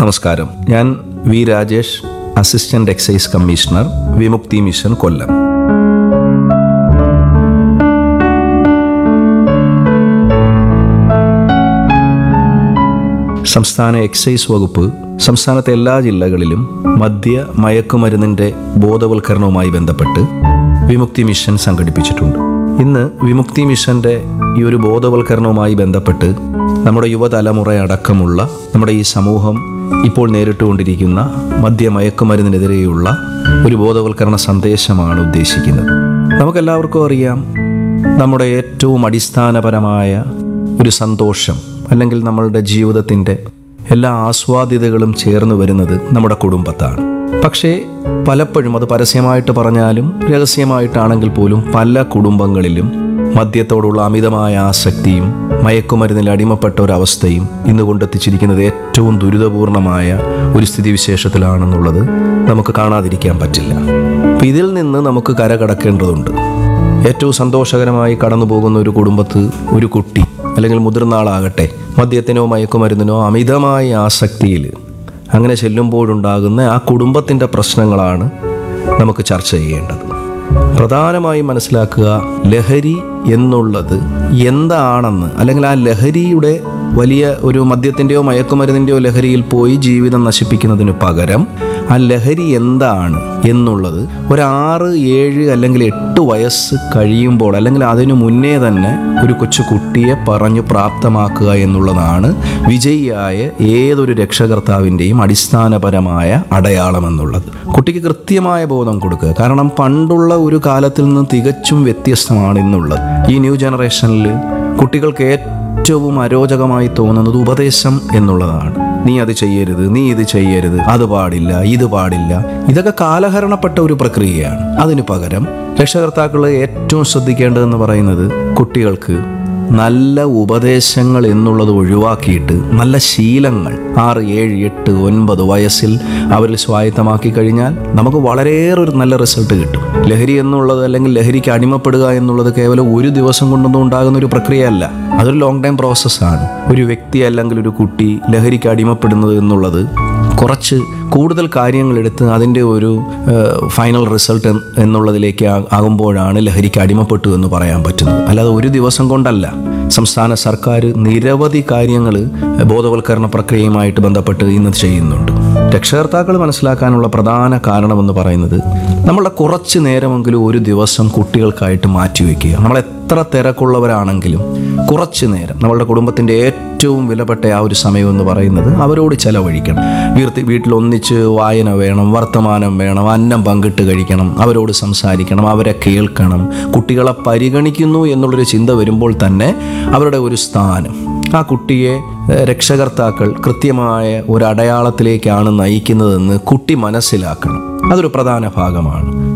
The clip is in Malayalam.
നമസ്കാരം ഞാൻ V Rajesh assistant excise commissioner Vimukthi mission Kollam സംസ്ഥാന എക്സൈസ് വകുപ്പ് സംസ്ഥാനത്തെ എല്ലാ ജില്ലകളിലും മദ്യ മയക്കുമരുന്നിന്റെ ബോധവൽക്കരണവുമായി ബന്ധപ്പെട്ട് വിമുക്തി മിഷൻ സംഘടിപ്പിച്ചിട്ടുണ്ട് ഇന്ന് വിമുക്തി മിഷന്റെ ഈ ഒരു ബോധവൽക്കരണവുമായി ബന്ധപ്പെട്ട് നമ്മുടെ യുവതലമുറ അടക്കമുള്ള നമ്മുടെ ഈ സമൂഹം ഇപ്പോൾ നേരിട്ടുകൊണ്ടിരിക്കുന്ന മദ്യ മയക്കുമരുന്നിനെതിരെയുള്ള ഒരു ബോധവൽക്കരണ സന്ദേശമാണ് ഉദ്ദേശിക്കുന്നത് നമുക്കെല്ലാവർക്കും അറിയാം നമ്മുടെ ഏറ്റവും അടിസ്ഥാനപരമായ ഒരു സന്തോഷം അല്ലെങ്കിൽ നമ്മളുടെ ജീവിതത്തിൻ്റെ എല്ലാ ആസ്വാദ്യതകളും ചേർന്ന് വരുന്നത് നമ്മുടെ കുടുംബത്താണ് പക്ഷേ പലപ്പോഴും അത് പരസ്യമായിട്ട് പറഞ്ഞാലും രഹസ്യമായിട്ടാണെങ്കിൽ പോലും പല കുടുംബങ്ങളിലും മദ്യത്തോടുള്ള അമിതമായ ആസക്തിയും മയക്കുമരുന്നിൽ അടിമപ്പെട്ട ഒരവസ്ഥയും ഇന്ന് കൊണ്ടെത്തിച്ചിരിക്കുന്നത് ഏറ്റവും ദുരിതപൂർണമായ ഒരു സ്ഥിതിവിശേഷത്തിലാണെന്നുള്ളത് നമുക്ക് കാണാതിരിക്കാൻ പറ്റില്ല അപ്പം ഇതിൽ നിന്ന് നമുക്ക് കരകടക്കേണ്ടതുണ്ട് ഏറ്റവും സന്തോഷകരമായി കടന്നു പോകുന്ന ഒരു കുടുംബത്ത് ഒരു കുട്ടി അല്ലെങ്കിൽ മുതിർന്ന ആളാകട്ടെ മദ്യത്തിനോ മയക്കുമരുന്നിനോ അമിതമായ ആസക്തിയിൽ അങ്ങനെ ചെല്ലുമ്പോഴുണ്ടാകുന്ന ആ കുടുംബത്തിൻ്റെ പ്രശ്നങ്ങളാണ് നമുക്ക് ചർച്ച ചെയ്യേണ്ടത് പ്രധാനമായും മനസ്സിലാക്കുക ലഹരി എന്നുള്ളത് എന്താണെന്ന് അല്ലെങ്കിൽ ആ ലഹരിയുടെ വലിയ ഒരു മദ്യത്തിൻ്റെയോ മയക്കുമരുന്നിൻ്റെയോ ലഹരിയിൽ പോയി ജീവിതം നശിപ്പിക്കുന്നതിന് പകരം ആ ലഹരി എന്താണ് എന്നുള്ളത് ഒരു ആറ് ഏഴ് അല്ലെങ്കിൽ എട്ട് വയസ്സ് കഴിയുമ്പോൾ അല്ലെങ്കിൽ അതിനു മുന്നേ തന്നെ ഒരു കൊച്ചു കുട്ടിയെ പറഞ്ഞു പ്രാപ്തമാക്കുക എന്നുള്ളതാണ് വിജയിയായ ഏതൊരു രക്ഷകർത്താവിൻ്റെയും അടിസ്ഥാനപരമായ അടയാളം എന്നുള്ളത് കുട്ടിക്ക് കൃത്യമായ ബോധം കൊടുക്കുക കാരണം പണ്ടുള്ള ഒരു കാലത്തിൽ നിന്ന് തികച്ചും വ്യത്യസ്തമാണ് ഇന്നുള്ളത് ഈ ന്യൂ ജനറേഷനിൽ കുട്ടികൾക്ക് ഏറ്റവും അരോചകമായി തോന്നുന്നത് ഉപദേശം എന്നുള്ളതാണ് നീ അത് ചെയ്യരുത് നീ ഇത് ചെയ്യരുത് അത് പാടില്ല ഇത് പാടില്ല ഇതൊക്കെ കാലഹരണപ്പെട്ട ഒരു പ്രക്രിയയാണ് അതിന് പകരം രക്ഷകർത്താക്കൾ ഏറ്റവും ശ്രദ്ധിക്കേണ്ടതെന്ന് പറയുന്നത് കുട്ടികൾക്ക് നല്ല ഉപദേശങ്ങൾ എന്നുള്ളത് ഒഴിവാക്കിയിട്ട് നല്ല ശീലങ്ങൾ ആറ് ഏഴ് എട്ട് ഒൻപത് വയസ്സിൽ അവരിൽ സ്വായത്തമാക്കി കഴിഞ്ഞാൽ നമുക്ക് വളരെയേറെ ഒരു നല്ല റിസൾട്ട് കിട്ടും ലഹരി എന്നുള്ളത് അല്ലെങ്കിൽ ലഹരിക്ക് അടിമപ്പെടുക എന്നുള്ളത് കേവലം ഒരു ദിവസം കൊണ്ടൊന്നും ഉണ്ടാകുന്ന ഒരു പ്രക്രിയയല്ല അതൊരു ലോങ് ടൈം പ്രോസസ്സാണ് ഒരു വ്യക്തി അല്ലെങ്കിൽ ഒരു കുട്ടി ലഹരിക്ക് അടിമപ്പെടുന്നത് എന്നുള്ളത് കുറച്ച് കൂടുതൽ കാര്യങ്ങൾ എടുത്ത് അതിൻ്റെ ഒരു ഫൈനൽ റിസൾട്ട് എന്നുള്ളതിലേക്ക് ആ- ആകുമ്പോഴാണ് ലഹരിക്ക് അടിമപ്പെട്ടു എന്ന് പറയാൻ പറ്റുന്നത് അല്ലാതെ ഒരു ദിവസം കൊണ്ടല്ല സംസ്ഥാന സർക്കാർ നിരവധി കാര്യങ്ങൾ ബോധവൽക്കരണ പ്രക്രിയയുമായിട്ട് ബന്ധപ്പെട്ട് ഇന്ന് ചെയ്യുന്നുണ്ട് രക്ഷകർത്താക്കൾ മനസ്സിലാക്കാനുള്ള പ്രധാന കാരണമെന്ന് പറയുന്നത് നമ്മളുടെ കുറച്ച് നേരമെങ്കിലും ഒരു ദിവസം കുട്ടികൾക്കായിട്ട് മാറ്റിവെക്കുക നമ്മൾ എത്ര തിരക്കുള്ളവരാണെങ്കിലും കുറച്ച് നേരം നമ്മളുടെ കുടുംബത്തിൻ്റെ ഏറ്റവും വിലപ്പെട്ട ആ ഒരു സമയം എന്ന് പറയുന്നത് അവരോട് ചെലവഴിക്കണം വീർത്തി വീട്ടിൽ ഒന്നിച്ച് വായന വേണം വർത്തമാനം വേണം അന്നം പങ്കിട്ട് കഴിക്കണം അവരോട് സംസാരിക്കണം അവരെ കേൾക്കണം കുട്ടികളെ പരിഗണിക്കുന്നു എന്നുള്ളൊരു ചിന്ത വരുമ്പോൾ തന്നെ അവരുടെ ഒരു സ്ഥാനം ആ കുട്ടിയെ ഏഹ്, രക്ഷകർത്താക്കൾ കൃത്യമായ ഒരു അടയാളത്തിലേക്കാണ് നയിക്കുന്നതെന്ന് കുട്ടി മനസ്സിലാക്കണം അതൊരു പ്രധാന ഭാഗമാണ്